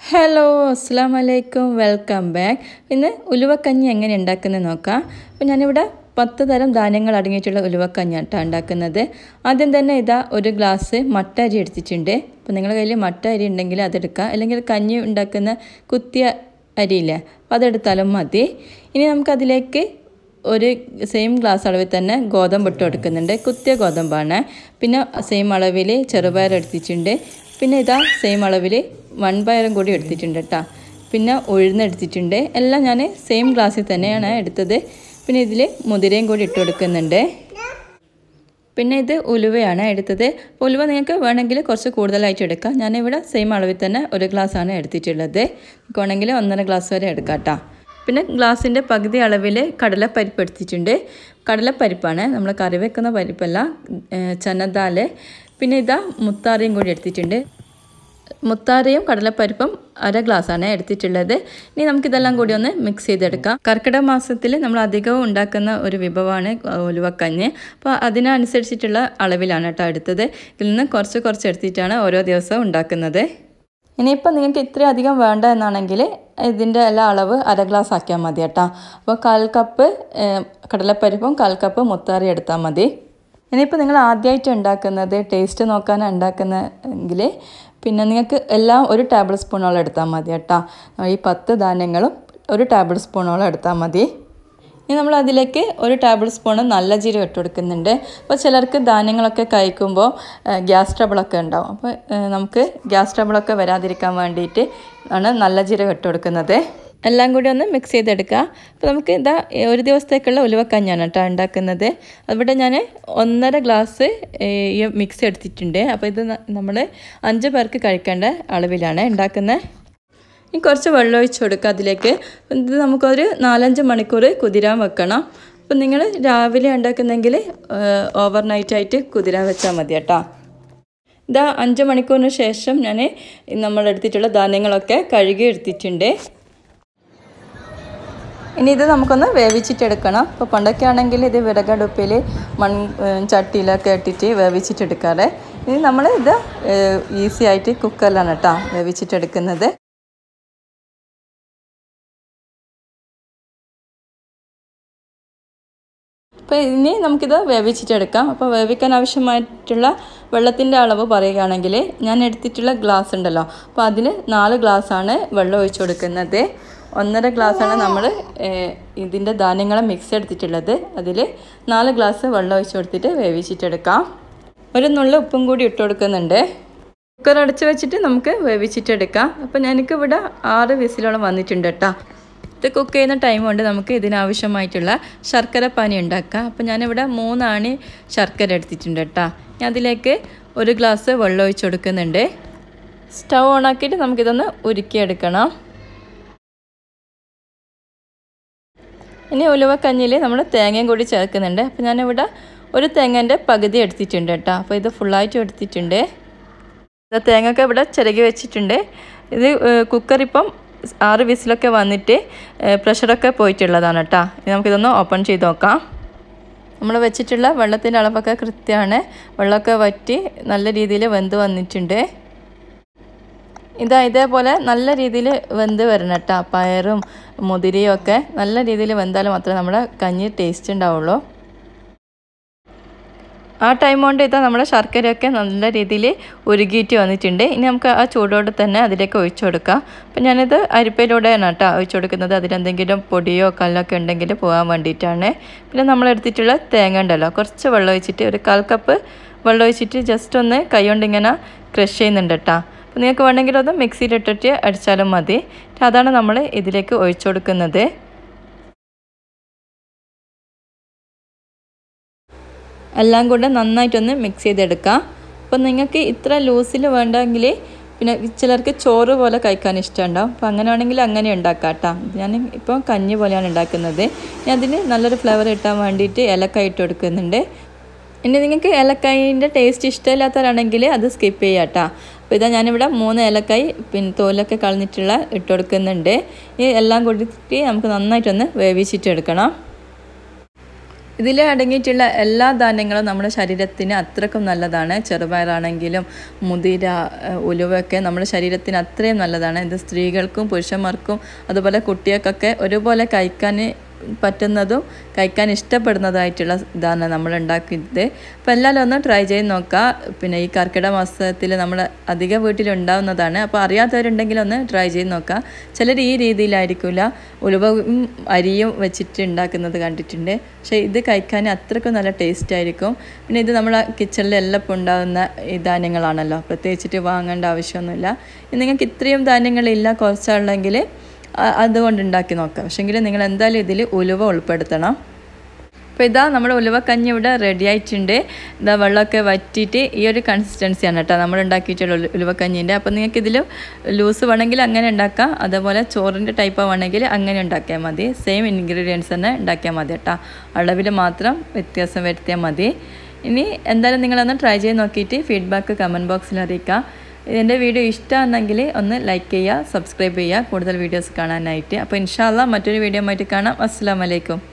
hello അസ്സാം വലൈക്കും welcome back ഇന്ന് ഉലുവക്കഞ്ഞി എങ്ങനെ ഉണ്ടാക്കുന്നത് നോക്കാം അപ്പോൾ ഞാനിവിടെ പത്ത് തരം ധാന്യങ്ങൾ അടങ്ങിയിട്ടുള്ള ഉലുവക്കഞ്ഞിട്ടാണ് ഉണ്ടാക്കുന്നത് ആദ്യം തന്നെ ഇതാ ഒരു ഗ്ലാസ് മട്ട അരി എടുത്തിട്ടുണ്ട് അപ്പോൾ നിങ്ങളുടെ കയ്യിൽ മട്ട അരി ഉണ്ടെങ്കിൽ അതെടുക്കാം അല്ലെങ്കിൽ കഞ്ഞി ഉണ്ടാക്കുന്ന കുത്തിയ അരിയില്ലേ അപ്പോൾ അതെടുത്താലും മതി ഇനി നമുക്കതിലേക്ക് ഒരു സെയിം ഗ്ലാസ് അളവിൽ തന്നെ ഗോതമ്പ് ഇട്ട് കൊടുക്കുന്നുണ്ട് കുത്തിയ ഗോതമ്പാണ് പിന്നെ സെയിം അളവിൽ ചെറുപയർ എടുത്തിട്ടുണ്ട് പിന്നെ ഇതാ സെയിം അളവിൽ വൺപയറും കൂടി എടുത്തിട്ടുണ്ട് കേട്ടോ പിന്നെ ഉഴുന്നെടുത്തിട്ടുണ്ട് എല്ലാം ഞാൻ സെയിം ഗ്ലാസ്സിൽ തന്നെയാണ് എടുത്തത് പിന്നെ ഇതിൽ മുതിരയും കൂടി ഇട്ട് കൊടുക്കുന്നുണ്ട് പിന്നെ ഇത് ഉലുവയാണ് എടുത്തത് ഉലുവ നിങ്ങൾക്ക് വേണമെങ്കിൽ കുറച്ച് കൂടുതലായിട്ട് എടുക്കാം ഞാനിവിടെ സെയിം അളവിൽ തന്നെ ഒരു ഗ്ലാസ്സാണ് എടുത്തിട്ടുള്ളത് വേണമെങ്കിൽ ഒന്നര ഗ്ലാസ് വരെ എടുക്കാം കേട്ടോ പിന്നെ ഗ്ലാസിൻ്റെ പകുതി അളവിൽ കടലപ്പരിപ്പ് എടുത്തിട്ടുണ്ട് കടലപ്പരിപ്പാണ് നമ്മൾ കറി വെക്കുന്ന പരിപ്പല്ല ചനദാല് പിന്നെ ഇതാ മുത്താറിയും കൂടി എടുത്തിട്ടുണ്ട് മുത്താരയും കടലപ്പരിപ്പും അര ഗ്ലാസ്സാണ് എടുത്തിട്ടുള്ളത് ഇനി നമുക്കിതെല്ലാം കൂടി ഒന്ന് മിക്സ് ചെയ്തെടുക്കാം കർക്കിടക മാസത്തിൽ നമ്മൾ അധികവും ഉണ്ടാക്കുന്ന ഒരു വിഭവമാണ് ഉലുവക്കഞ്ഞ് അപ്പോൾ അതിനനുസരിച്ചിട്ടുള്ള അളവിലാണ് കേട്ടോ എടുത്തത് ഇതിൽ നിന്ന് കുറച്ച് കുറച്ച് എടുത്തിട്ടാണ് ഓരോ ദിവസവും ഉണ്ടാക്കുന്നത് ഇനിയിപ്പോൾ നിങ്ങൾക്ക് ഇത്രയും അധികം വേണ്ട എന്നാണെങ്കിൽ ഇതിൻ്റെ എല്ലാ അളവ് അര ഗ്ലാസ് ആക്കിയാൽ മതി കേട്ടോ അപ്പോൾ കാൽ കപ്പ് കടലപ്പരിപ്പും കാൽ കപ്പ് മുത്താറി എടുത്താൽ മതി ഇനിയിപ്പോൾ നിങ്ങൾ ആദ്യമായിട്ട് ഉണ്ടാക്കുന്നത് ടേസ്റ്റ് നോക്കാനാണ് ഉണ്ടാക്കുന്നതെങ്കിൽ പിന്നെ നിങ്ങൾക്ക് എല്ലാം ഒരു ടേബിൾ സ്പൂണോളം എടുത്താൽ മതി കേട്ടോ ഈ പത്ത് ധാന്യങ്ങളും ഒരു ടേബിൾ സ്പൂണോളം എടുത്താൽ മതി ഇനി നമ്മൾ അതിലേക്ക് ഒരു ടേബിൾ സ്പൂണ് നല്ല ജീരകം ഇട്ട് കൊടുക്കുന്നുണ്ട് അപ്പോൾ ചിലർക്ക് ധാന്യങ്ങളൊക്കെ കഴിക്കുമ്പോൾ ഗ്യാസ് ട്രബിളൊക്കെ ഉണ്ടാവും അപ്പോൾ നമുക്ക് ഗ്യാസ് ട്രബിളൊക്കെ വരാതിരിക്കാൻ വേണ്ടിയിട്ട് ആണ് നല്ല ജീരകം ഇട്ട് കൊടുക്കുന്നത് എല്ലാം കൂടി ഒന്ന് മിക്സ് ചെയ്തെടുക്കുക അപ്പോൾ നമുക്ക് ഇതാ ഒരു ദിവസത്തേക്കുള്ള ഉലുവക്കഞ്ഞാണ് കേട്ടോ ഉണ്ടാക്കുന്നത് അവിടെ ഞാൻ ഒന്നര ഗ്ലാസ് ഈ മിക്സ് എടുത്തിട്ടുണ്ട് അപ്പോൾ ഇത് നമ്മൾ അഞ്ച് പേർക്ക് കഴിക്കേണ്ട അളവിലാണ് ഉണ്ടാക്കുന്നത് ഇനി കുറച്ച് വെള്ളം ഒഴിച്ച് കൊടുക്കുക അതിലേക്ക് ഇത് നമുക്കൊരു നാലഞ്ച് മണിക്കൂർ കുതിരാൻ വെക്കണം അപ്പം നിങ്ങൾ രാവിലെ ഉണ്ടാക്കുന്നെങ്കിൽ ഓവർ നൈറ്റായിട്ട് കുതിരാൻ വെച്ചാൽ മതി കേട്ടോ ഇതാ അഞ്ച് മണിക്കൂറിന് ശേഷം ഞാൻ നമ്മൾ എടുത്തിട്ടുള്ള ധാന്യങ്ങളൊക്കെ കഴുകി എടുത്തിട്ടുണ്ട് ഇനി ഇത് നമുക്കൊന്ന് വേവിച്ചിട്ടെടുക്കണം ഇപ്പോൾ പണ്ടൊക്കെ ആണെങ്കിൽ ഇത് വിറകടുപ്പിൽ മൺ ചട്ടിയിലൊക്കെ ഇട്ടിട്ട് വേവിച്ചിട്ടെടുക്കാറ് ഇനി നമ്മൾ ഇത് ഈസി ആയിട്ട് കുക്കറിലാണ് കേട്ടോ വേവിച്ചിട്ടെടുക്കുന്നത് അപ്പോൾ ഇനി നമുക്കിത് വേവിച്ചിട്ടെടുക്കാം അപ്പോൾ വേവിക്കാൻ ആവശ്യമായിട്ടുള്ള വെള്ളത്തിൻ്റെ അളവ് പറയുകയാണെങ്കിൽ ഞാൻ എടുത്തിട്ടുള്ള ഗ്ലാസ് ഉണ്ടല്ലോ അപ്പോൾ അതിന് നാല് ഗ്ലാസ്സാണ് വെള്ളം ഒഴിച്ചു കൊടുക്കുന്നത് ഒന്നര ഗ്ലാസ്സാണ് നമ്മൾ ഇതിൻ്റെ ധാന്യങ്ങളെ മിക്സ് എടുത്തിട്ടുള്ളത് അതിൽ നാല് ഗ്ലാസ് വെള്ളം ഒഴിച്ച് കൊടുത്തിട്ട് വേവിച്ചിട്ടെടുക്കാം ഒരു നുള്ള ഉപ്പും കൂടി ഇട്ട് കൊടുക്കുന്നുണ്ട് കുക്കർ അടച്ച് വെച്ചിട്ട് നമുക്ക് വേവിച്ചിട്ടെടുക്കാം അപ്പോൾ എനിക്ക് ഇവിടെ ആറ് വിസിലോളം വന്നിട്ടുണ്ട് കേട്ടോ ഇത് കുക്ക് ചെയ്യുന്ന ടൈം കൊണ്ട് നമുക്ക് ഇതിനാവശ്യമായിട്ടുള്ള ശർക്കര പാനി ഉണ്ടാക്കാം അപ്പോൾ ഞാനിവിടെ മൂന്നാണി ശർക്കര എടുത്തിട്ടുണ്ട് കേട്ടോ ഞാൻ അതിലേക്ക് ഒരു ഗ്ലാസ് വെള്ളം ഒഴിച്ച് കൊടുക്കുന്നുണ്ട് സ്റ്റൗ ഓണാക്കിയിട്ട് നമുക്കിതൊന്ന് ഉരുക്കിയെടുക്കണം ഇനി ഉലുവക്കഞ്ഞിൽ നമ്മൾ തേങ്ങയും കൂടി ചേർക്കുന്നുണ്ട് അപ്പോൾ ഞാനിവിടെ ഒരു തേങ്ങേൻ്റെ പകുതി എടുത്തിട്ടുണ്ട് കേട്ടോ അപ്പോൾ ഇത് ഫുള്ളായിട്ട് എടുത്തിട്ടുണ്ട് തേങ്ങയൊക്കെ ഇവിടെ ചിരകി വെച്ചിട്ടുണ്ട് ഇത് കുക്കർ ഇപ്പം ആറ് വിസിലൊക്കെ വന്നിട്ട് പ്രഷറൊക്കെ പോയിട്ടുള്ളതാണ് കേട്ടോ നമുക്കിതൊന്ന് ഓപ്പൺ ചെയ്ത് നോക്കാം നമ്മൾ വെച്ചിട്ടുള്ള വെള്ളത്തിൻ്റെ അളവൊക്കെ കൃത്യമാണ് വെള്ളമൊക്കെ വറ്റി നല്ല രീതിയിൽ വെന്ത് വന്നിട്ടുണ്ട് ഇതാ ഇതേപോലെ നല്ല രീതിയിൽ വെന്ത് വരണം കേട്ടോ പയറും മുതിരയും ഒക്കെ നല്ല രീതിയിൽ വെന്താൽ മാത്രമേ നമ്മുടെ കഞ്ഞി ടേസ്റ്റ് ഉണ്ടാവുള്ളൂ ആ ടൈം കൊണ്ട് ഇതാ നമ്മുടെ ശർക്കരയൊക്കെ നല്ല രീതിയിൽ ഉരുകിയിട്ട് വന്നിട്ടുണ്ട് ഇനി നമുക്ക് ആ ചൂടോടെ തന്നെ അതിലേക്ക് ഒഴിച്ചു കൊടുക്കാം അപ്പം ഞാനിത് അരിപ്പയിലൂടെയാണ് കേട്ടോ ഒഴിച്ചു കൊടുക്കുന്നത് അതിലെന്തെങ്കിലും പൊടിയോ കല്ലൊക്കെ ഉണ്ടെങ്കിൽ പോകാൻ വേണ്ടിയിട്ടാണ് പിന്നെ നമ്മൾ എടുത്തിട്ടുള്ള തേങ്ങ ഉണ്ടല്ലോ കുറച്ച് വെള്ളം ഒഴിച്ചിട്ട് ഒരു കാൽ കപ്പ് വെള്ളം ഒഴിച്ചിട്ട് ജസ്റ്റ് ഒന്ന് കൈ കൊണ്ട് ഇങ്ങനെ ക്രഷ് ചെയ്യുന്നുണ്ട് കേട്ടോ അപ്പോൾ നിങ്ങൾക്ക് വേണമെങ്കിൽ അത് മിക്സിയിലിട്ടിട്ട് അടിച്ചാലും മതി അതാണ് നമ്മൾ ഇതിലേക്ക് ഒഴിച്ചു കൊടുക്കുന്നത് എല്ലാം കൂടെ നന്നായിട്ടൊന്ന് മിക്സ് ചെയ്തെടുക്കാം അപ്പം നിങ്ങൾക്ക് ഇത്ര ലൂസിൽ വേണ്ടെങ്കിൽ പിന്നെ ചിലർക്ക് ചോറ് പോലെ കഴിക്കാൻ ഇഷ്ടമുണ്ടാവും അപ്പോൾ അങ്ങനെ വേണമെങ്കിൽ അങ്ങനെ ഉണ്ടാക്കാം കേട്ടോ ഞാൻ ഇപ്പോൾ കഞ്ഞി പോലെയാണ് ഉണ്ടാക്കുന്നത് ഇനി അതിന് നല്ലൊരു ഫ്ലേവർ കിട്ടാൻ വേണ്ടിയിട്ട് ഏലക്കായ ഇട്ട് കൊടുക്കുന്നുണ്ട് ഇനി നിങ്ങൾക്ക് ഏലക്കായിൻ്റെ ടേസ്റ്റ് ഇഷ്ടമില്ലാത്തവരാണെങ്കിൽ അത് സ്കിപ്പ് ചെയ്യാം കേട്ടോ അപ്പോൾ ഇതാ ഞാനിവിടെ മൂന്ന് ഏലക്കായി പിന്നെ തോലൊക്കെ കളഞ്ഞിട്ടുള്ള ഇട്ട് കൊടുക്കുന്നുണ്ട് ഈ എല്ലാം കൂടിയിട്ട് നമുക്ക് നന്നായിട്ടൊന്ന് വേവിച്ചിട്ടെടുക്കണം ഇതിൽ അടങ്ങിയിട്ടുള്ള എല്ലാ ധാന്യങ്ങളും നമ്മുടെ ശരീരത്തിന് അത്രക്കും നല്ലതാണ് ചെറുപയറാണെങ്കിലും മുതിര ഏഹ്, ഉലുവയൊക്കെ നമ്മുടെ ശരീരത്തിന് അത്രയും നല്ലതാണ് ഇത് സ്ത്രീകൾക്കും പുരുഷന്മാർക്കും അതുപോലെ കുട്ടികൾക്കൊക്കെ ഒരുപോലെ കഴിക്കാൻ പറ്റുന്നതും കഴിക്കാൻ ഇഷ്ടപ്പെടുന്നതായിട്ടുള്ള ഇതാണ് നമ്മൾ ഉണ്ടാക്കിയത് അപ്പോൾ എല്ലാവരും ഒന്ന് ട്രൈ ചെയ്ത് നോക്കുക പിന്നെ ഈ കർക്കിടക മാസത്തിൽ നമ്മൾ അധികം വീട്ടിലുണ്ടാവുന്നതാണ് അപ്പോൾ അറിയാത്തവരുണ്ടെങ്കിൽ ഒന്ന് ട്രൈ ചെയ്ത് നോക്കുക ചിലർ ഈ രീതിയിലായിരിക്കില്ല ഉലുവയും അരിയും വെച്ചിട്ട് ഉണ്ടാക്കുന്നത് കണ്ടിട്ടുണ്ട് പക്ഷേ ഇത് കഴിക്കാൻ അത്രയ്ക്കും നല്ല ടേസ്റ്റ് ആയിരിക്കും പിന്നെ ഇത് നമ്മളെ കിച്ചണിൽ എല്ലാം ഉണ്ടാകുന്ന ഈ ധാന്യങ്ങളാണല്ലോ പ്രത്യേകിച്ചിട്ട് വാങ്ങേണ്ട ആവശ്യമൊന്നുമില്ല ഇനി നിങ്ങൾക്ക് ഇത്രയും ധാന്യങ്ങളില്ല കുറച്ചുള്ളെങ്കിൽ അ- അതുകൊണ്ട് ഉണ്ടാക്കി നോക്കാം പക്ഷേങ്കിൽ നിങ്ങൾ എന്തായാലും ഇതിൽ ഉലുവ ഉൾപ്പെടുത്തണം അപ്പോൾ ഇതാ നമ്മുടെ ഉലുവക്കഞ്ഞി ഇവിടെ റെഡി ആയിട്ടുണ്ട് ഇതാ വെള്ളമൊക്കെ വറ്റിയിട്ട് ഈ ഒരു കൺസിസ്റ്റൻസിയാണ് കേട്ടോ നമ്മൾ ഉണ്ടാക്കിയിട്ടുള്ള ഉലു- ഉലുവക്കഞ്ഞീൻ്റെ അപ്പോൾ നിങ്ങൾക്ക് ഇതിൽ ലൂസ് വേണമെങ്കിൽ അങ്ങനെ ഉണ്ടാക്കാം അതേപോലെ ചോറിൻ്റെ ടൈപ്പ് വേണമെങ്കിൽ അങ്ങനെ ഉണ്ടാക്കിയാൽ മതി സെയിം ഇൻഗ്രീഡിയൻസ് തന്നെ ഉണ്ടാക്കിയാൽ മതി കേട്ടോ അളവിൽ മാത്രം വ്യത്യാസം വരുത്തിയാൽ മതി ഇനി എന്തായാലും നിങ്ങളൊന്ന് ട്രൈ ചെയ്ത് നോക്കിയിട്ട് ഫീഡ്ബാക്ക് കമൻറ്റ് ബോക്സിൽ അറിയിക്കുക എൻ്റെ വീഡിയോ ഇഷ്ടമാണെങ്കിൽ ഒന്ന് ലൈക്ക് ചെയ്യുക സബ്സ്ക്രൈബ് ചെയ്യുക കൂടുതൽ വീഡിയോസ് കാണാനായിട്ട് അപ്പോൾ ഇൻഷാല്ല മറ്റൊരു വീഡിയോ ആയിട്ട് കാണാം അസ്സാം വലൈക്കും